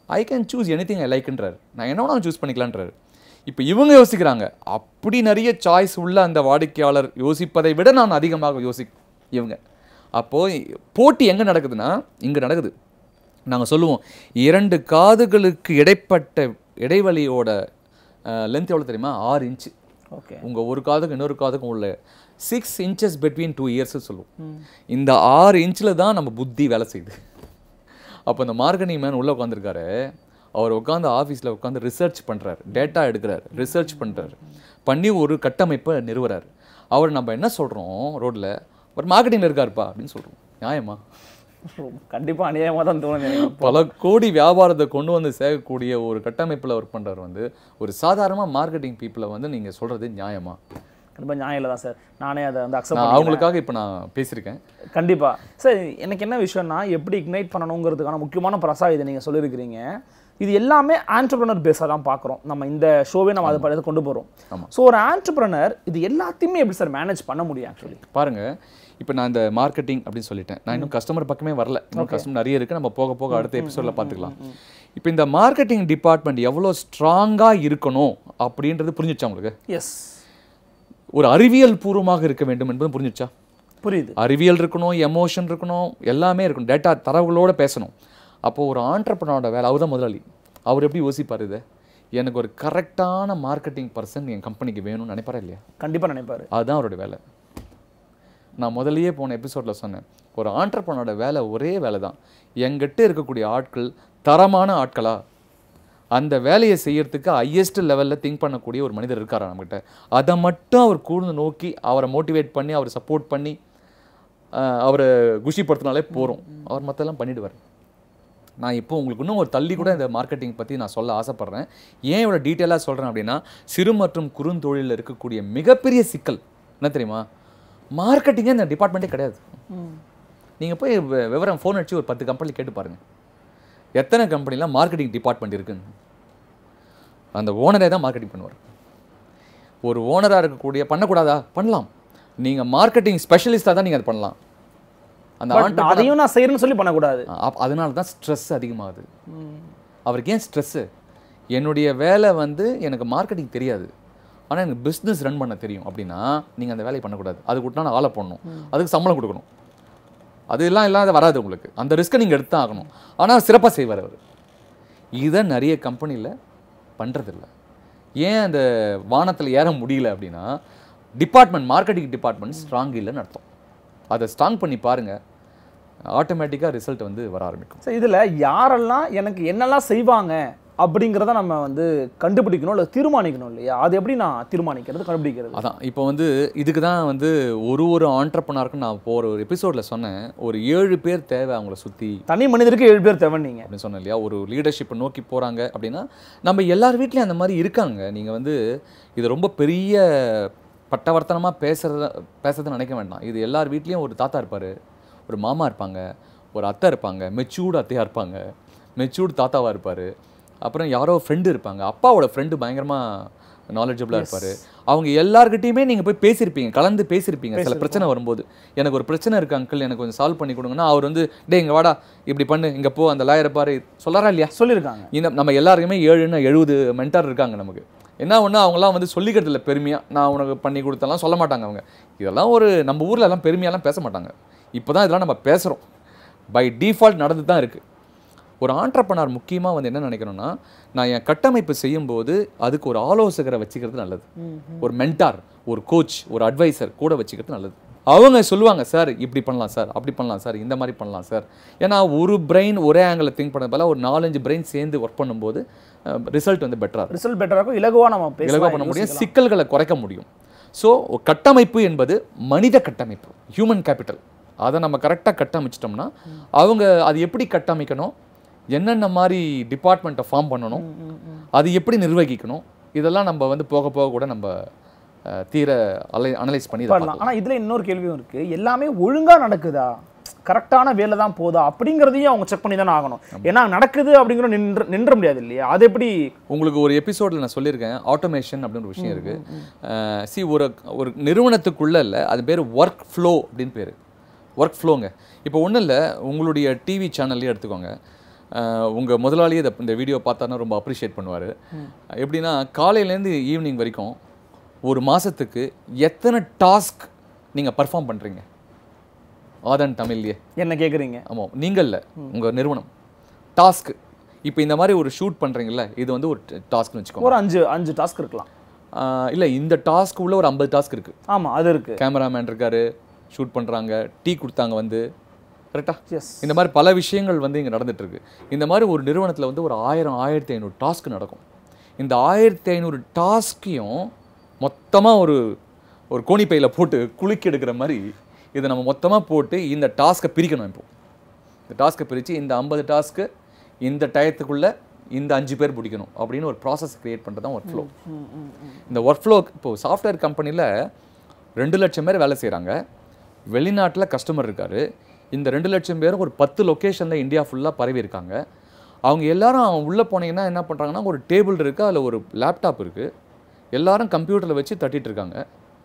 Speaker 2: I can choose anything I லைக்ன்றார் நான் என்ன வேணாலும் சூஸ் பண்ணிக்கலான்றாரு இப்போ இவங்க யோசிக்கிறாங்க அப்படி நிறைய சாய்ஸ் உள்ள அந்த வாடிக்கையாளர் யோசிப்பதை விட நான் அதிகமாக யோசி இவங்க அப்போது போட்டி எங்கே நடக்குதுன்னா இங்கே நடக்குது நாங்கள் சொல்லுவோம் இரண்டு காதுகளுக்கு இடைப்பட்ட இடைவெளியோட லென்த் எவ்வளோ தெரியுமா ஆறு இன்ச்சு
Speaker 3: ஓகே
Speaker 2: உங்கள் ஒரு காதுக்கும் இன்னொரு காதுக்கும் உள்ள six inches between two ears சொல்லுவோம் இந்த ஆறு இன்ச்சில் தான் நம்ம புத்தி வேலை செய்யுது அப்போ இந்த மார்கனி மேன் உள்ளே உட்காந்துருக்காரு அவர் உட்காந்து ஆஃபீஸில் உட்காந்து ரிசர்ச் பண்ணுறாரு டேட்டா எடுக்கிறாரு ரிசர்ச் பண்ணுறாரு பண்ணி ஒரு கட்டமைப்பை நிறுவுறாரு அவர் நம்ம என்ன சொல்கிறோம் ரோட்டில் ஒரு மார்க்கெட்டிங்கில் இருக்காருப்பா அப்படின்னு சொல்கிறோம் நியாயமா
Speaker 3: கண்டிப்பா அநியாயமா தான் தோணுது எனக்கு.
Speaker 2: பல கோடி வியாபாரத்தை கொண்டு வந்து சேர்க்கக்கூடிய ஒரு கட்டமைப்பில் ஒர்க் பண்ணுறவர் வந்து ஒரு சாதாரணமாக மார்க்கெட்டிங் பீப்புளை வந்து நீங்கள் சொல்கிறது நியாயமா
Speaker 3: கண்டிப்பா நியாயம் இல்லை தான் சார் நானே அதை வந்து
Speaker 2: நான்
Speaker 3: அக்செப்ட்
Speaker 2: அவங்களுக்காக இப்போ நான் பேசியிருக்கேன்
Speaker 3: கண்டிப்பா சார் எனக்கு என்ன விஷயம்னா எப்படி இக்னைட் பண்ணணுங்கிறதுக்கான முக்கியமான பிரசா இதை நீங்க சொல்லியிருக்கிறீங்க இது எல்லாமே ஆண்டர்பிரனர் பேஸாக தான் பார்க்குறோம் நம்ம இந்த ஷோவே நம்ம அதை பற்றி கொண்டு போகிறோம்
Speaker 2: ஆமா.
Speaker 3: ஸோ ஒரு ஆண்டர்பிரனர் இது எல்லாத்தையுமே எப்படி சார் மேனேஜ் பண்ண முடியும் ஆக்சுவலி
Speaker 2: பாருங்க இப்போ நான் இந்த மார்க்கெட்டிங் அப்படின்னு சொல்லிட்டேன் நான் இன்னும் கஸ்டமர் பக்கமே வரல இன்னும் கஸ்டமர் நிறைய இருக்கு நம்ம போக போக அடுத்த எபிசோட்ல பார்த்துக்கலாம் இப்போ இந்த மார்க்கெட்டிங் டிபார்ட்மெண்ட் எவ்வளோ ஸ்ட்ராங்காக இருக்கணும் அப்படின்றது புரிஞ்சிச்சா உங்களுக்கு
Speaker 3: எஸ்
Speaker 2: ஒரு அறிவியல் பூர்வமாக இருக்க வேண்டும் என்பது புரிஞ்சிச்சா
Speaker 3: புரியுது
Speaker 2: அறிவியல் இருக்கணும் எமோஷன் இருக்கணும் எல்லாமே இருக்கணும் டேட்டா தரவுகளோட பேசணும் அப்போ ஒரு ஆண்டர்பனோட வேலை அவர் தான் முதலாளி அவர் எப்படி யோசிப்பார் இதை எனக்கு ஒரு கரெக்டான மார்க்கெட்டிங் பர்சன் என் கம்பெனிக்கு வேணும்னு நினைப்பாரா இல்லையா
Speaker 3: கண்டிப்பா நினைப்பாரு
Speaker 2: அதுதான் அவரோட வேலை நான் முதல்லயே போன எபிசோடில் சொன்னேன் ஒரு ஆண்டர்பனோட வேலை ஒரே வேலை தான் எங்கிட்ட இருக்கக்கூடிய ஆட்கள் தரமான ஆட்களா அந்த வேலையை செய்யறதுக்கு ஹையஸ்ட் லெவலில் திங்க் பண்ணக்கூடிய ஒரு மனிதர் இருக்காரா நம்மகிட்ட அதை மட்டும் அவர் கூர்ந்து நோக்கி அவரை மோட்டிவேட் பண்ணி அவரை சப்போர்ட் பண்ணி ஆஹ், அவரை குஷிப்படுத்தினாலே போகிறோம் அவர் மற்றெல்லாம் பண்ணிடுவார் நான் இப்போ உங்களுக்கு இன்னும் ஒரு தள்ளி கூட இந்த மார்க்கெட்டிங் பற்றி நான் சொல்ல ஆசைப்பட்றேன் ஏன் இவ்வளோ டீட்டெயிலாக சொல்கிறேன் அப்படின்னா சிறு மற்றும் குறுந்தொழிலில் இருக்கக்கூடிய மிகப்பெரிய சிக்கல் என்ன தெரியுமா மார்க்கெட்டிங்கே இந்த டிபார்ட்மெண்ட்டே கிடையாது நீங்கள் போய் வி- விவரம் ஃபோன் அடிச்சு ஒரு பத்து கம்பெனி கேட்டு பாருங்கள் எத்தனை கம்பெனிலாம் மார்க்கெட்டிங் டிபார்ட்மெண்ட் இருக்குன்னு அந்த ஓனரே தான் மார்க்கெட்டிங் பண்ணுவார் ஒரு ஓனராக இருக்கக்கூடிய பண்ணக்கூடாதா பண்ணலாம் நீங்கள் மார்க்கெட்டிங் ஸ்பெஷலிஸ்ட்டாக தான் நீங்கள் அது பண்ணலாம் அந்த
Speaker 3: But
Speaker 2: entrepreneur-
Speaker 3: அதையும் நான் செய்யறேன்னு சொல்லி பண்ணக்கூடாது
Speaker 2: அப் அதனால தான் ஸ்ட்ரெஸ் அதிகமாகுது அவருக்கு ஏன் ஸ்ட்ரெஸ்ஸு என்னுடைய வேலை வந்து எனக்கு மார்க்கெட்டிங் தெரியாது ஆனால் எனக்கு பிஸ்னஸ் ரன் பண்ண தெரியும் அப்படின்னா நீங்கள் அந்த வேலையை பண்ணக்கூடாது அதுக்கு உண்டான ஆளை பண்ணணும் அதுக்கு சம்பளம் கொடுக்கணும் அது எல்லாம் இல்லாத வராது உங்களுக்கு அந்த ரிஸ்க்கை நீங்கள் எடுத்து தான் ஆகணும் ஆனால் சிறப்பாக செய்வார் அவர் இதை நிறைய கம்பெனியில் பண்ணுறதில்ல ஏன் அந்த வானத்தில் ஏற முடியல அப்படின்னா டிபார்ட்மெண்ட் மார்க்கெட்டிங் டிபார்ட்மெண்ட் ஸ்ட்ராங் இல்லைன்னு அர்த்தம் அதை ஸ்ட்ராங் பண்ணி பாருங்கள் ஆட்டோமேட்டிக்காக ரிசல்ட் வந்து வர ஆரம்பிக்கும்
Speaker 3: சார் இதுல யாரெல்லாம் எனக்கு என்னெல்லாம் செய்வாங்க அப்படிங்கிறத நம்ம வந்து கண்டுபிடிக்கணும் இல்லை தீர்மானிக்கணும் இல்லையா அது எப்படி நான் தீர்மானிக்கிறது கண்டுபிடிக்கிறது
Speaker 2: அதான் இப்போ வந்து இதுக்கு தான் வந்து ஒரு ஒரு ஆண்டர்பனருக்கும் நான் போகிற ஒரு எபிசோடில் சொன்னேன் ஒரு ஏழு பேர் தேவை அவங்கள சுற்றி
Speaker 3: தனி மனிதருக்கு ஏழு பேர் தேவை நீங்க
Speaker 2: அப்படின்னு சொன்னேன் இல்லையா ஒரு லீடர்ஷிப்பை நோக்கி போகிறாங்க அப்படின்னா நம்ம எல்லார் வீட்லேயும் அந்த மாதிரி இருக்காங்க நீங்கள் வந்து இது ரொம்ப பெரிய பட்டவர்த்தனமாக பேசுறத பேசுறதுன்னு நினைக்க வேண்டாம் இது எல்லார் வீட்லேயும் ஒரு தாத்தா இருப்பார் ஒரு மாமா இருப்பாங்க ஒரு அத்தை இருப்பாங்க மெச்சூர்டு அத்தையாக இருப்பாங்க மெச்சூர்டு தாத்தாவாக இருப்பார் அப்புறம் யாரோ ஃப்ரெண்டு இருப்பாங்க அப்பாவோட ஃப்ரெண்டு பயங்கரமாக நாலேஜபிளாக இருப்பார் அவங்க எல்லார்கிட்டயுமே நீங்கள் போய் பேசியிருப்பீங்க கலந்து பேசியிருப்பீங்க சில பிரச்சனை வரும்போது எனக்கு ஒரு பிரச்சனை இருக்கு அங்கிள் எனக்கு கொஞ்சம் சால்வ் பண்ணி கொடுங்கன்னா அவர் வந்து டேய் இங்கே வாடா இப்படி பண்ணு இங்கே போ அந்த லாயரை பாரு சொல்லறா இல்லையா
Speaker 3: சொல்லியிருக்காங்க
Speaker 2: இந்த நம்ம எல்லாருக்குமே ஏழுன்னு எழுபது மென்டார் இருக்காங்க நமக்கு என்ன ஒன்று அவங்களாம் வந்து சொல்லிக்கிறது இல்லை பெருமையாக நான் உனக்கு பண்ணி கொடுத்தலாம் சொல்ல மாட்டாங்க அவங்க இதெல்லாம் ஒரு நம்ம ஊரில் எல்லாம் பெருமையாலாம் பேச மாட்டாங்க இப்போ தான் இதெல்லாம் நம்ம பேசுகிறோம் பை டிஃபால்ட் நடந்து தான் இருக்குது ஒரு ஆண்டர்பனார் முக்கியமாக வந்து என்ன நினைக்கணும்னா நான் என் கட்டமைப்பு செய்யும்போது அதுக்கு ஒரு ஆலோசகரை வச்சுக்கிறது நல்லது ஒரு மென்டார் ஒரு கோச் ஒரு அட்வைசர் கூட வச்சுக்கிறது நல்லது அவங்க சொல்லுவாங்க சார் இப்படி பண்ணலாம் சார் அப்படி பண்ணலாம் சார் இந்த மாதிரி பண்ணலாம் சார் ஏன்னா ஒரு பிரெயின் ஒரே ஆங்கிளில் திங்க் பண்ண போல ஒரு நாலஞ்சு பிரெயின் சேர்ந்து ஒர்க் பண்ணும்போது ரிசல்ட் வந்து பெட்டராக இருக்கும்
Speaker 3: ரிசல்ட் பெட்டராக இருக்கும் இலகுவா நம்ம
Speaker 2: இலகுவாக
Speaker 3: பேசலாம்
Speaker 2: பண்ண முடியும் சிக்கல்களை குறைக்க முடியும் ஸோ கட்டமைப்பு என்பது மனித கட்டமைப்பு ஹியூமன் கேபிட்டல் அதை நம்ம கரெக்டாக கட்டமைச்சிட்டோம்னா அவங்க அது எப்படி கட்டமைக்கணும் என்னென்ன மாதிரி டிபார்ட்மெண்ட்டை ஃபார்ம் பண்ணணும் அது எப்படி நிர்வகிக்கணும் இதெல்லாம் நம்ம வந்து போக போக கூட நம்ம அஹ், தீர அலை அனலைஸ் பண்ணி இதை
Speaker 3: பண்ணலாம் ஆனா இதுல இன்னொரு கேள்வியும் இருக்கு எல்லாமே ஒழுங்கா நடக்குதா கரெக்டான வேலை தான் போதா அப்படிங்கிறதையும் அவங்க செக் பண்ணி தானே ஆகணும் ஏன்னா நடக்குது அப்படிங்கிற நின்று நின்ற முடியாது இல்லையா அது எப்படி
Speaker 2: உங்களுக்கு ஒரு எபிசோடில் நான் சொல்லியிருக்கேன் ஆட்டோமேஷன் அப்படின்னு ஒரு விஷயம் இருக்குது சி ஒரு ஒரு நிறுவனத்துக்குள்ள இல்லை அது பேர் ஒர்க் ஃப்ளோ அப்படின்னு பேர் ஒர்க் ஃப்ளோங்க இப்போ ஒன்றும் இல்லை உங்களுடைய டிவி சேனல்லே எடுத்துக்கோங்க உங்கள் முதலாளியே இதை இந்த வீடியோ பார்த்தாருன்னா ரொம்ப அப்ரிஷியேட் பண்ணுவார் எப்படின்னா காலையிலேருந்து ஈவினிங் வரைக்கும் ஒரு மாதத்துக்கு எத்தனை டாஸ்க் நீங்கள் பர்ஃபார்ம் பண்ணுறீங்க ஆதன் தமிழ்லேயே
Speaker 3: என்ன கேக்குறீங்க
Speaker 2: ஆமாம் நீங்கள் இல்லை உங்கள் நிறுவனம் டாஸ்க் இப்போ இந்த மாதிரி ஒரு ஷூட் பண்ணுறீங்கல்ல இது வந்து ஒரு டாஸ்க்னு வச்சுக்கோங்க
Speaker 3: ஒரு அஞ்சு அஞ்சு டாஸ்க் இருக்கலாம்
Speaker 2: இல்லை இந்த டாஸ்க் உள்ள ஒரு ஐம்பது டாஸ்க் இருக்குது
Speaker 3: ஆமா அது இருக்கு
Speaker 2: கேமராமேன் இருக்காரு ஷூட் பண்ணுறாங்க டீ கொடுத்தாங்க வந்து கரெக்டா
Speaker 3: எஸ்
Speaker 2: இந்த மாதிரி பல விஷயங்கள் வந்து இங்கே நடந்துட்டு இருக்கு இந்த மாதிரி ஒரு நிறுவனத்தில் வந்து ஒரு ஆயிரம் ஆயிரத்தி ஐநூறு டாஸ்க் நடக்கும் இந்த ஆயிரத்தி ஐநூறு டாஸ்கையும் மொத்தமாக ஒரு ஒரு கோணிப்பையில் போட்டு குலுக்கி எடுக்கிற மாதிரி இதை நம்ம மொத்தமாக போட்டு இந்த டாஸ்க்கை பிரிக்கணும் இப்போ இந்த டாஸ்க்கை பிரித்து இந்த ஐம்பது டாஸ்க்கு இந்த டயத்துக்குள்ளே இந்த அஞ்சு பேர் பிடிக்கணும் அப்படின்னு ஒரு ப்ராசஸ் கிரியேட் பண்ணுறது தான் ஒர்க் ஃப்ளோ இந்த ஒர்க் ஃப்ளோ இப்போ சாஃப்ட்வேர் கம்பெனியில் ரெண்டு லட்சம் பேர் வேலை செய்கிறாங்க வெளிநாட்டில் கஸ்டமர் இருக்காரு இந்த ரெண்டு லட்சம் பேரும் ஒரு பத்து லொக்கேஷனில் இந்தியா ஃபுல்லாக பரவி இருக்காங்க அவங்க எல்லாரும் உள்ளே போனீங்கன்னா என்ன பண்ணுறாங்கன்னா ஒரு டேபிள் இருக்குது அதில் ஒரு லேப்டாப் இருக்குது எல்லாரும் கம்ப்யூட்டரில் வச்சு தட்டிட்டு இருக்காங்க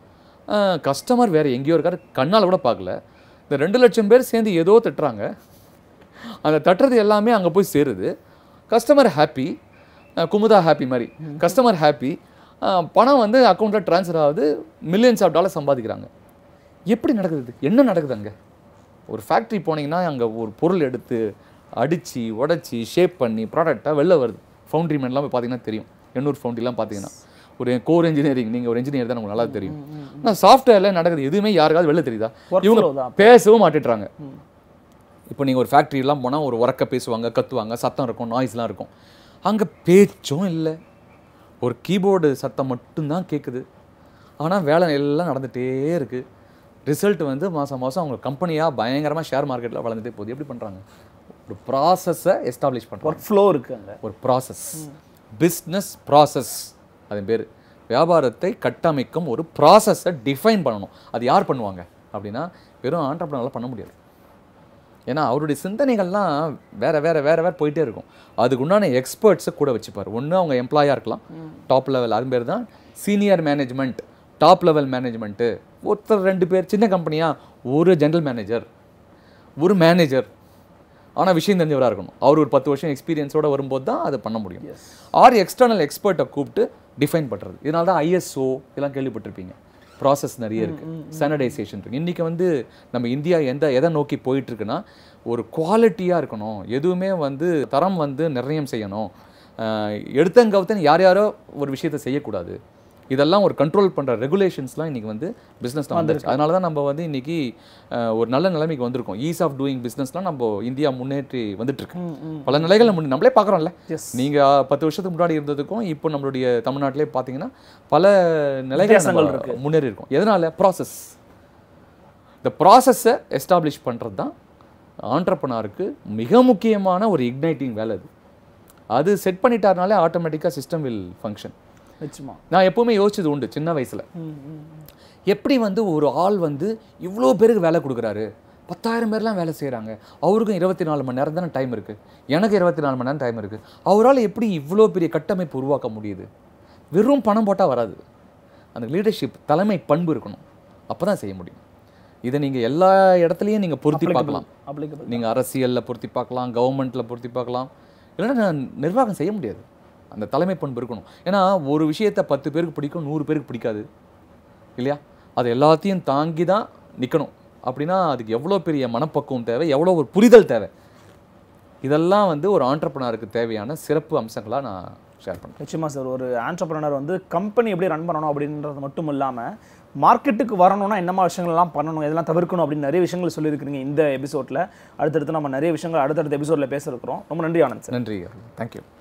Speaker 2: கஸ்டமர் வேறு எங்கேயோ இருக்காரு கண்ணால் கூட பார்க்கல இந்த ரெண்டு லட்சம் பேர் சேர்ந்து ஏதோ தட்டுறாங்க அந்த தட்டுறது எல்லாமே அங்கே போய் சேருது கஸ்டமர் ஹாப்பி குமுதா ஹாப்பி மாதிரி கஸ்டமர் ஹாப்பி பணம் வந்து அக்கௌண்ட்டில் ட்ரான்ஸ்ஃபர் ஆகுது மில்லியன்ஸ் ஆஃப் டாலர் சம்பாதிக்கிறாங்க எப்படி நடக்குது இது? என்ன நடக்குது அங்கே ஒரு ஃபேக்ட்ரி போனீங்கன்னா அங்கே ஒரு பொருள் எடுத்து அடித்து உடச்சி ஷேப் பண்ணி ப்ராடக்டாக வெளில வருது ஃபவுண்ட்ரி மேன்லாம் போய் பார்த்தீங்கன்னா தெரியும் எண்ணூர் ஃபவுண்ட்ரிலாம் பார்த்தீங்கன்னா ஒரு கோர் இன்ஜினியரிங் நீங்கள் ஒரு இன்ஜினியர் தான் உங்களுக்கு நல்லா தெரியும் ஆனால் சாஃப்ட்வேரில் நடக்குது எதுவுமே யாருக்காவது வெளில தெரியுதா
Speaker 3: Workflow
Speaker 2: இவங்க
Speaker 3: தான்.
Speaker 2: பேசவும் மாட்டேன்றாங்க இப்போ நீங்கள் ஒரு ஃபேக்ட்ரிலாம் போனால் ஒரு உறக்க பேசுவாங்க கத்துவாங்க சத்தம் இருக்கும் நாய்ஸ்லாம் இருக்கும் அங்கே பேச்சும் இல்லை ஒரு கீபோர்டு சத்தம் மட்டும்தான் கேட்குது ஆனால் வேலை எல்லாம் நடந்துகிட்டே இருக்குது ரிசல்ட் வந்து மாதம் மாதம் அவங்க கம்பெனியாக பயங்கரமாக ஷேர் மார்க்கெட்டில் வளர்ந்துட்டே போகுது எப்படி பண்ணுறாங்க ஒரு ப்ராசஸை எஸ்டாப்ளிஷ் பண்ணுறாங்க
Speaker 3: ஒர்க் ஃப்ளோ இருக்கு அங்க
Speaker 2: ஒரு ப்ராசஸ் பிஸ்னஸ் ப்ராசஸ் அது பேர் வியாபாரத்தை கட்டமைக்கும் ஒரு ப்ராசஸை டிஃபைன் பண்ணணும் அது யார் பண்ணுவாங்க அப்படின்னா வெறும் ஆண்டர்பனரால் பண்ண முடியாது ஏன்னா அவருடைய சிந்தனைகள்லாம் வேற வேற வேற வேற போயிட்டே இருக்கும் அதுக்கு உண்டான எக்ஸ்பர்ட்ஸை கூட வச்சுப்பார் ஒன்று அவங்க எம்ப்ளாயாக இருக்கலாம் டாப் லெவல் அது பேர் தான் senior management top level management ஒருத்தர் ரெண்டு பேர் சின்ன கம்பெனியா ஒரு ஜெனரல் மேனேஜர் ஒரு மேனேஜர் ஆனால் விஷயம் தெரிஞ்சவராக இருக்கணும் அவர் ஒரு பத்து வருஷம் எக்ஸ்பீரியன்ஸோட வரும்போது தான் அதை பண்ண முடியும் ஆர் எக்ஸ்டர்னல் எக்ஸ்பர்ட்டை கூப்பிட்டு டிஃபைன் பண்ணுறது இதனால தான் ஐஎஸ்ஓ இதெல்லாம் கேள்விப்பட்டிருப்பீங்க ப்ராசஸ் நிறைய இருக்குது ஸ்டாண்டர்டைசேஷன் இருக்குது இன்றைக்கி வந்து நம்ம இந்தியா எந்த எதை நோக்கி போயிட்டு இருக்குன்னா ஒரு குவாலிட்டியாக இருக்கணும் எதுவுமே வந்து தரம் வந்து நிர்ணயம் செய்யணும் அஹ் எடுத்தங்கவுத்தன் யார் யாரோ ஒரு விஷயத்தை செய்யக்கூடாது இதெல்லாம் ஒரு கண்ட்ரோல் பண்ணுற ரெகுலேஷன்ஸ்லாம் இன்றைக்கி வந்து பிஸ்னஸில் வந்துருச்சு அதனால தான் நம்ம வந்து இன்றைக்கி ஒரு நல்ல நிலைமைக்கு வந்திருக்கோம் ஈஸ் ஆஃப் டூயிங் பிஸ்னஸ்லாம் நம்ம இந்தியா முன்னேற்றி வந்துட்டு இருக்கு பல நிலைகளை முன்னே நம்மளே பார்க்குறோம்ல
Speaker 3: Yes.
Speaker 2: நீங்கள் பத்து வருஷத்துக்கு முன்னாடி இருந்ததுக்கும் இப்போ நம்மளுடைய தமிழ்நாட்டிலே பார்த்தீங்கன்னா பல நிலைகள்
Speaker 3: வித்தியாசங்கள்
Speaker 2: நம்ம முன்னேறி இருக்கோம் எதனால ப்ராசஸ் இந்த ப்ராசஸை எஸ்டாப்ளிஷ் பண்ணுறது தான் ஆண்டர்பனாருக்கு மிக முக்கியமான ஒரு இக்னைட்டிங் வேலை அது அது செட் பண்ணிட்டாருனாலே ஆட்டோமேட்டிக்காக சிஸ்டம் வில் ஃபங்க்ஷன்
Speaker 3: நிச்சயமா
Speaker 2: நான் எப்பவுமே யோசிச்சது உண்டு சின்ன வயசுல எப்படி வந்து ஒரு ஆள் வந்து இவ்வளோ பேருக்கு வேலை கொடுக்குறாரு பத்தாயிரம் பேர்லாம் வேலை செய்கிறாங்க அவருக்கும் இருபத்தி நாலு மணி நேரம் தானே டைம் இருக்குது எனக்கு இருபத்தி நாலு மணி நேரம் டைம் இருக்குது அவரால் எப்படி இவ்வளோ பெரிய கட்டமைப்பு உருவாக்க முடியுது வெறும் பணம் போட்டால் வராது அந்த லீடர்ஷிப் தலைமை பண்பு இருக்கணும் அப்போ தான் செய்ய முடியும் இதை நீங்கள் எல்லா இடத்துலையும் நீங்கள் பொருத்தி பார்க்கலாம்
Speaker 3: அப்ளிகபிள்
Speaker 2: நீங்கள் அரசியலில் பொருத்தி பார்க்கலாம் கவர்மெண்ட்டில் பொருத்தி பார்க்கலாம் இல்லைன்னா நிர்வாகம் செய்ய முடியாது அந்த தலைமை பண்பு இருக்கணும் ஏன்னா ஒரு விஷயத்தை பத்து பேருக்கு பிடிக்கும் நூறு பேருக்கு பிடிக்காது இல்லையா அது எல்லாத்தையும் தாங்கி தான் நிற்கணும் அப்படின்னா அதுக்கு எவ்வளோ பெரிய மனப்பக்குவம் தேவை எவ்வளோ ஒரு புரிதல் தேவை இதெல்லாம் வந்து ஒரு ஆண்டர்பனருக்கு தேவையான சிறப்பு அம்சங்களாக நான் ஷேர் பண்ணுறேன்
Speaker 3: நிச்சயமா சார் ஒரு ஆண்டர்பிரனர் வந்து கம்பெனி எப்படி ரன் பண்ணணும் அப்படின்றது மட்டும் இல்லாமல் மார்க்கெட்டுக்கு வரணும்னா என்னமா விஷயங்கள்லாம் பண்ணணும் இதெல்லாம் தவிர்க்கணும் அப்படின்னு நிறைய விஷயங்கள் சொல்லியிருக்கிறீங்க இந்த எபிசோட்ல அடுத்தடுத்து நம்ம நிறைய விஷயங்கள் அடுத்தடுத்த எபிசோட்ல பேச இருக்கிறோம் ரொம்ப நன்றி ஆனந்த் சார்
Speaker 2: நன்றி தேங்க்யூ